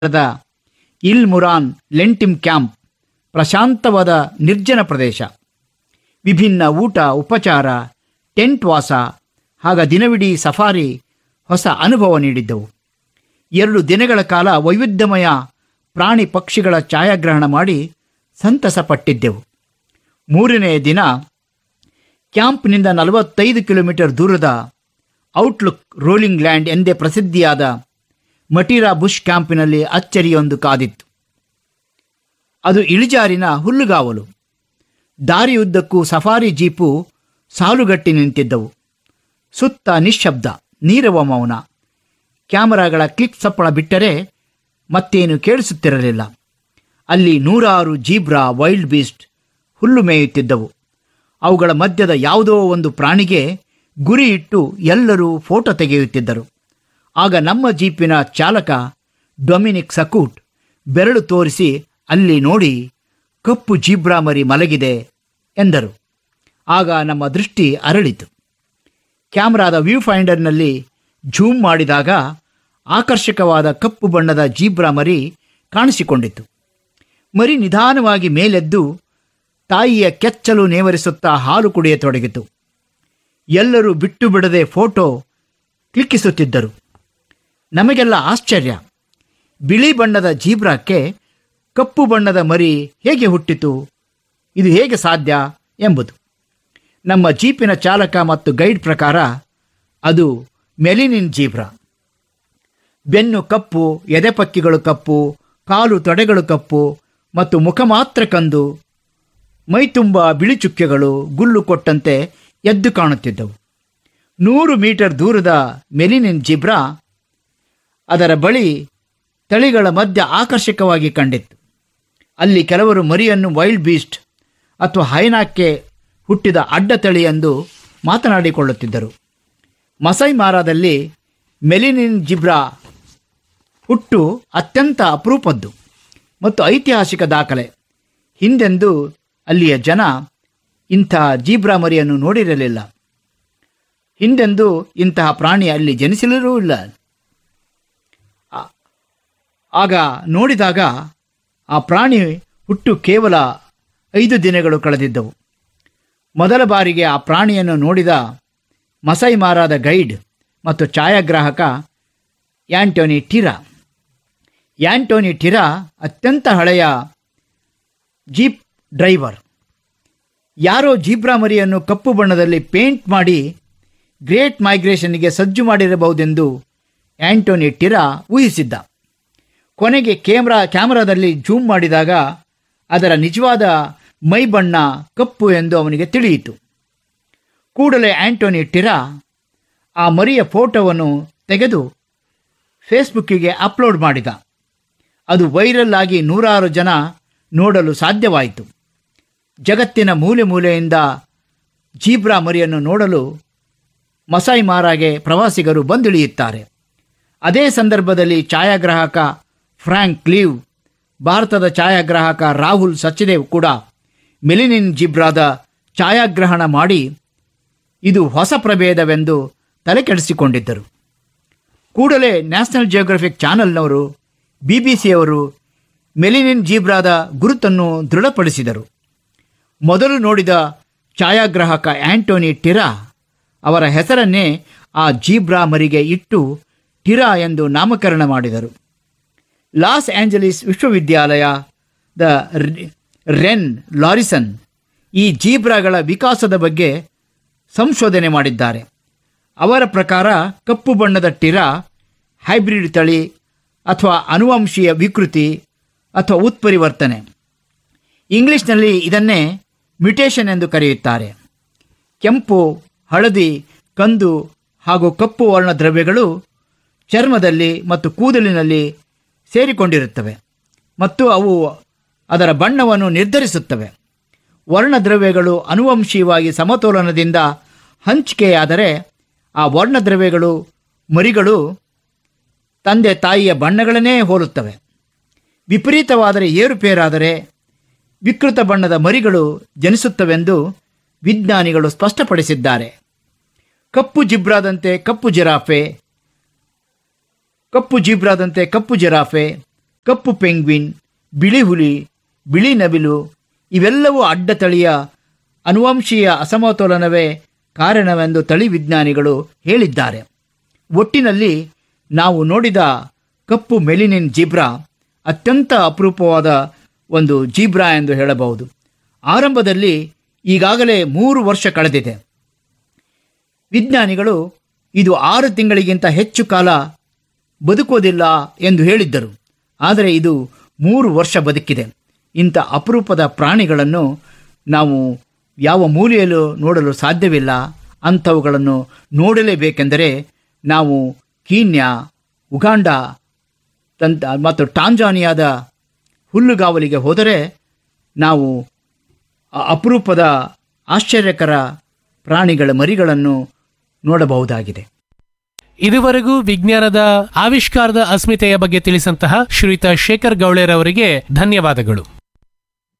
the ಇಲ್ ಮುರಾನ್ ಲೆಂಟಿಮ್ camp ಪ್ರಶಾಂತವಾದ ನಿರ್ಜನ ಪ್ರದೇಶ ವಿಭಿನ್ನ ಊಟ ಉಪಚಾರ ಟೆಂಟ್ ವಾಸ ಹಾಗ ದಿನವಿಡೀ ಸಫಾರಿ ಹೊಸ ಅನುಭವ ನೀಡಿದ್ದವು ಎರಡು ದಿನಗಳ ಕಾಲ ವೈವಿಧ್ಯಮಯ ಪ್ರಾಣಿ ಪಕ್ಷಿಗಳ ಛಾಯಾಗ್ರಹಣ ಮಾಡಿ ಸಂತಸ ಪಟ್ಟಿದ್ದೆವು ಮೂರನೆಯ ದಿನ ಕ್ಯಾಂಪ್ನಿಂದ ನಲವತ್ತೈದು ಕಿಲೋಮೀಟರ್ ದೂರದ ಔಟ್ಲುಕ್ ರೋಲಿಂಗ್ ಲ್ಯಾಂಡ್ ಎಂದೇ ಪ್ರಸಿದ್ಧಿಯಾದ ಮಟೀರಾ ಬುಷ್ ಕ್ಯಾಂಪಿನಲ್ಲಿ ಅಚ್ಚರಿಯೊಂದು ಕಾದಿತ್ತು ಅದು ಇಳಿಜಾರಿನ ಹುಲ್ಲುಗಾವಲು ದಾರಿಯುದ್ದಕ್ಕೂ ಸಫಾರಿ ಜೀಪು ಸಾಲುಗಟ್ಟಿ ನಿಂತಿದ್ದವು ಸುತ್ತ ನಿಶ್ಶಬ್ದ ನೀರವ ಮೌನ ಕ್ಯಾಮರಾಗಳ ಕ್ಲಿಕ್ ಸಪ್ಪಳ ಬಿಟ್ಟರೆ ಮತ್ತೇನು ಕೇಳಿಸುತ್ತಿರಲಿಲ್ಲ ಅಲ್ಲಿ ನೂರಾರು ಜೀಬ್ರಾ ವೈಲ್ಡ್ ಬೀಸ್ಟ್ ಹುಲ್ಲು ಮೇಯುತ್ತಿದ್ದವು ಅವುಗಳ ಮಧ್ಯದ ಯಾವುದೋ ಒಂದು ಪ್ರಾಣಿಗೆ ಗುರಿ ಇಟ್ಟು ಎಲ್ಲರೂ ಫೋಟೋ ತೆಗೆಯುತ್ತಿದ್ದರು ಆಗ ನಮ್ಮ ಜೀಪಿನ ಚಾಲಕ ಡೊಮಿನಿಕ್ ಸಕೂಟ್ ಬೆರಳು ತೋರಿಸಿ ಅಲ್ಲಿ ನೋಡಿ ಕಪ್ಪು ಜೀಬ್ರಾ ಮರಿ ಮಲಗಿದೆ ಎಂದರು ಆಗ ನಮ್ಮ ದೃಷ್ಟಿ ಅರಳಿತು ಕ್ಯಾಮ್ರಾದ ವ್ಯೂ ಫೈಂಡರ್ನಲ್ಲಿ ಝೂಮ್ ಮಾಡಿದಾಗ ಆಕರ್ಷಕವಾದ ಕಪ್ಪು ಬಣ್ಣದ ಜೀಬ್ರಾ ಮರಿ ಕಾಣಿಸಿಕೊಂಡಿತು ಮರಿ ನಿಧಾನವಾಗಿ ಮೇಲೆದ್ದು ತಾಯಿಯ ಕೆಚ್ಚಲು ನೇವರಿಸುತ್ತಾ ಹಾಲು ಕುಡಿಯತೊಡಗಿತು ಎಲ್ಲರೂ ಬಿಟ್ಟು ಬಿಡದೆ ಫೋಟೋ ಕ್ಲಿಕ್ಕಿಸುತ್ತಿದ್ದರು ನಮಗೆಲ್ಲ ಆಶ್ಚರ್ಯ ಬಿಳಿ ಬಣ್ಣದ ಜೀಬ್ರಾಕ್ಕೆ ಕಪ್ಪು ಬಣ್ಣದ ಮರಿ ಹೇಗೆ ಹುಟ್ಟಿತು ಇದು ಹೇಗೆ ಸಾಧ್ಯ ಎಂಬುದು ನಮ್ಮ ಜೀಪಿನ ಚಾಲಕ ಮತ್ತು ಗೈಡ್ ಪ್ರಕಾರ ಅದು ಮೆಲಿನಿನ್ ಜೀಬ್ರಾ ಬೆನ್ನು ಕಪ್ಪು ಎದೆಪಕ್ಕಿಗಳು ಕಪ್ಪು ಕಾಲು ತೊಡೆಗಳು ಕಪ್ಪು ಮತ್ತು ಮುಖ ಮಾತ್ರ ಕಂದು ಮೈತುಂಬ ಬಿಳಿ ಚುಕ್ಕೆಗಳು ಗುಲ್ಲು ಕೊಟ್ಟಂತೆ ಎದ್ದು ಕಾಣುತ್ತಿದ್ದವು ನೂರು ಮೀಟರ್ ದೂರದ ಮೆಲಿನಿನ್ ಜಿಬ್ರಾ ಅದರ ಬಳಿ ತಳಿಗಳ ಮಧ್ಯ ಆಕರ್ಷಕವಾಗಿ ಕಂಡಿತ್ತು ಅಲ್ಲಿ ಕೆಲವರು ಮರಿಯನ್ನು ವೈಲ್ಡ್ ಬೀಸ್ಟ್ ಅಥವಾ ಹೈನಾಕ್ಕೆ ಹುಟ್ಟಿದ ಅಡ್ಡ ತಳಿ ಎಂದು ಮಾತನಾಡಿಕೊಳ್ಳುತ್ತಿದ್ದರು ಮಸೈ ಮಾರಾದಲ್ಲಿ ಮೆಲಿನಿನ್ ಜಿಬ್ರಾ ಹುಟ್ಟು ಅತ್ಯಂತ ಅಪರೂಪದ್ದು ಮತ್ತು ಐತಿಹಾಸಿಕ ದಾಖಲೆ ಹಿಂದೆಂದೂ ಅಲ್ಲಿಯ ಜನ ಇಂಥ ಜೀಬ್ರಾ ಮರಿಯನ್ನು ನೋಡಿರಲಿಲ್ಲ ಹಿಂದೆಂದೂ ಇಂತಹ ಪ್ರಾಣಿ ಅಲ್ಲಿ ಜನಿಸಲಿರೂ ಇಲ್ಲ ಆ- ಆಗ ನೋಡಿದಾಗ ಆ ಪ್ರಾಣಿ ಹುಟ್ಟು ಕೇವಲ ಐದು ದಿನಗಳು ಕಳೆದಿದ್ದವು ಮೊದಲ ಬಾರಿಗೆ ಆ ಪ್ರಾಣಿಯನ್ನು ನೋಡಿದ ಮಸೈ ಮಾರಾದ ಗೈಡ್ ಮತ್ತು ಛಾಯಾಗ್ರಾಹಕ ಆ್ಯಂಟೋನಿ ಟಿರಾ ಆ್ಯಂಟೋನಿ ಟಿರಾ ಅತ್ಯಂತ ಹಳೆಯ ಜೀಪ್ ಡ್ರೈವರ್ ಯಾರೋ ಜೀಬ್ರಾ ಮರಿಯನ್ನು ಕಪ್ಪು ಬಣ್ಣದಲ್ಲಿ ಪೇಂಟ್ ಮಾಡಿ ಗ್ರೇಟ್ ಮೈಗ್ರೇಷನ್ಗೆ ಸಜ್ಜು ಮಾಡಿರಬಹುದೆಂದು ಆ್ಯಂಟೋನಿ ಟಿರಾ ಊಹಿಸಿದ್ದ ಕೊನೆಗೆ ಕ್ಯಾಮ್ರಾ ಕ್ಯಾಮರಾದಲ್ಲಿ ಜೂಮ್ ಮಾಡಿದಾಗ ಅದರ ನಿಜವಾದ ಮೈ ಬಣ್ಣ ಕಪ್ಪು ಎಂದು ಅವನಿಗೆ ತಿಳಿಯಿತು ಕೂಡಲೇ ಆ್ಯಂಟೋನಿ ಟಿರಾ ಆ ಮರಿಯ ಫೋಟೋವನ್ನು ತೆಗೆದು ಫೇಸ್ಬುಕ್ಕಿಗೆ ಅಪ್ಲೋಡ್ ಮಾಡಿದ ಅದು ವೈರಲ್ ಆಗಿ ನೂರಾರು ಜನ ನೋಡಲು ಸಾಧ್ಯವಾಯಿತು ಜಗತ್ತಿನ ಮೂಲೆ ಮೂಲೆಯಿಂದ ಜೀಬ್ರಾ ಮರಿಯನ್ನು ನೋಡಲು ಮಸಾಯಿ ಮಾರಾಗೆ ಪ್ರವಾಸಿಗರು ಬಂದಿಳಿಯುತ್ತಾರೆ ಅದೇ ಸಂದರ್ಭದಲ್ಲಿ ಛಾಯಾಗ್ರಾಹಕ ಫ್ರ್ಯಾಂಕ್ ಲೀವ್ ಭಾರತದ ಛಾಯಾಗ್ರಾಹಕ ರಾಹುಲ್ ಸಚ್ದೇವ್ ಕೂಡ ಮೆಲಿನಿನ್ ಜಿಬ್ರಾದ ಛಾಯಾಗ್ರಹಣ ಮಾಡಿ ಇದು ಹೊಸ ಪ್ರಭೇದವೆಂದು ತಲೆಕೆಡಿಸಿಕೊಂಡಿದ್ದರು ಕೂಡಲೇ ನ್ಯಾಷನಲ್ ಜಿಯೋಗ್ರಫಿಕ್ ಚಾನೆಲ್ನವರು ಬಿ ಬಿ ಸಿಯವರು ಮೆಲಿನಿನ್ ಜೀಬ್ರಾದ ಗುರುತನ್ನು ದೃಢಪಡಿಸಿದರು ಮೊದಲು ನೋಡಿದ ಛಾಯಾಗ್ರಾಹಕ ಆಂಟೋನಿ ಟಿರಾ ಅವರ ಹೆಸರನ್ನೇ ಆ ಜೀಬ್ರಾ ಮರಿಗೆ ಇಟ್ಟು ಟಿರಾ ಎಂದು ನಾಮಕರಣ ಮಾಡಿದರು ಲಾಸ್ ಆಂಜಲೀಸ್ ವಿಶ್ವವಿದ್ಯಾಲಯದ ರೆ- ರೆನ್ ಲಾರಿಸನ್ ಈ ಜೀಬ್ರಾಗಳ ವಿಕಾಸದ ಬಗ್ಗೆ ಸಂಶೋಧನೆ ಮಾಡಿದ್ದಾರೆ ಅವರ ಪ್ರಕಾರ ಕಪ್ಪು ಬಣ್ಣದ ಟಿರಾ ಹೈಬ್ರಿಡ್ ತಳಿ ಅಥವಾ ಅನುವಂಶೀಯ ವಿಕೃತಿ ಅಥವಾ ಉತ್ಪರಿವರ್ತನೆ ಇಂಗ್ಲಿಷ್ನಲ್ಲಿ ಇದನ್ನೇ ಮ್ಯುಟೇಷನ್ ಎಂದು ಕರೆಯುತ್ತಾರೆ ಕೆಂಪು ಹಳದಿ ಕಂದು ಹಾಗೂ ಕಪ್ಪು ವರ್ಣ ದ್ರವ್ಯಗಳು ಚರ್ಮದಲ್ಲಿ ಮತ್ತು ಕೂದಲಿನಲ್ಲಿ ಸೇರಿಕೊಂಡಿರುತ್ತವೆ ಮತ್ತು ಅವು ಅದರ ಬಣ್ಣವನ್ನು ನಿರ್ಧರಿಸುತ್ತವೆ ವರ್ಣದ್ರವ್ಯಗಳು ಅನುವಂಶೀಯವಾಗಿ ಸಮತೋಲನದಿಂದ ಹಂಚಿಕೆಯಾದರೆ ಆ ವರ್ಣದ್ರವ್ಯಗಳು ಮರಿಗಳು ತಂದೆ ತಾಯಿಯ ಬಣ್ಣಗಳನ್ನೇ ಹೋಲುತ್ತವೆ ವಿಪರೀತವಾದರೆ ಏರುಪೇರಾದರೆ ವಿಕೃತ ಬಣ್ಣದ ಮರಿಗಳು ಜನಿಸುತ್ತವೆಂದು ವಿಜ್ಞಾನಿಗಳು ಸ್ಪಷ್ಟಪಡಿಸಿದ್ದಾರೆ ಕಪ್ಪು ಜಿಬ್ರಾದಂತೆ ಕಪ್ಪು ಜಿರಾಫೆ ಕಪ್ಪು ಜೀಬ್ರಾದಂತೆ ಕಪ್ಪು ಜಿರಾಫೆ ಕಪ್ಪು ಪೆಂಗ್ವಿನ್ ಬಿಳಿ ಹುಲಿ ಬಿಳಿ ನವಿಲು ಇವೆಲ್ಲವೂ ಅಡ್ಡತಳಿಯ ಅನುವಂಶೀಯ ಅಸಮತೋಲನವೇ ಕಾರಣವೆಂದು ತಳಿ ವಿಜ್ಞಾನಿಗಳು ಹೇಳಿದ್ದಾರೆ ಒಟ್ಟಿನಲ್ಲಿ ನಾವು ನೋಡಿದ ಕಪ್ಪು ಮೆಲಿನಿನ್ ಜೀಬ್ರಾ ಅತ್ಯಂತ ಅಪರೂಪವಾದ ಒಂದು ಜೀಬ್ರಾ ಎಂದು ಹೇಳಬಹುದು ಆರಂಭದಲ್ಲಿ ಈಗಾಗಲೇ ಮೂರು ವರ್ಷ ಕಳೆದಿದೆ ವಿಜ್ಞಾನಿಗಳು ಇದು ಆರು ತಿಂಗಳಿಗಿಂತ ಹೆಚ್ಚು ಕಾಲ ಬದುಕೋದಿಲ್ಲ ಎಂದು ಹೇಳಿದ್ದರು ಆದರೆ ಇದು ಮೂರು ವರ್ಷ ಬದುಕಿದೆ ಇಂಥ ಅಪರೂಪದ ಪ್ರಾಣಿಗಳನ್ನು ನಾವು ಯಾವ ಮೂಲೆಯಲ್ಲೂ ನೋಡಲು ಸಾಧ್ಯವಿಲ್ಲ ಅಂಥವುಗಳನ್ನು ನೋಡಲೇಬೇಕೆಂದರೆ ನಾವು ಕೀನ್ಯಾ ಉಗಾಂಡ ತಂತ ಮತ್ತು ಟಾಂಜಾನಿಯಾದ ಹುಲ್ಲುಗಾವಲಿಗೆ ಹೋದರೆ ನಾವು ಆ ಅಪರೂಪದ ಆಶ್ಚರ್ಯಕರ ಪ್ರಾಣಿಗಳ ಮರಿಗಳನ್ನು ನೋಡಬಹುದಾಗಿದೆ ಇದುವರೆಗೂ ವಿಜ್ಞಾನದ ಆವಿಷ್ಕಾರದ ಅಸ್ಮಿತೆಯ ಬಗ್ಗೆ ತಿಳಿಸಂತಹ ಶ್ರೀಯುತ ಶೇಖರ್ ಗೌಳೆರವರಿಗೆ ಧನ್ಯವಾದಗಳು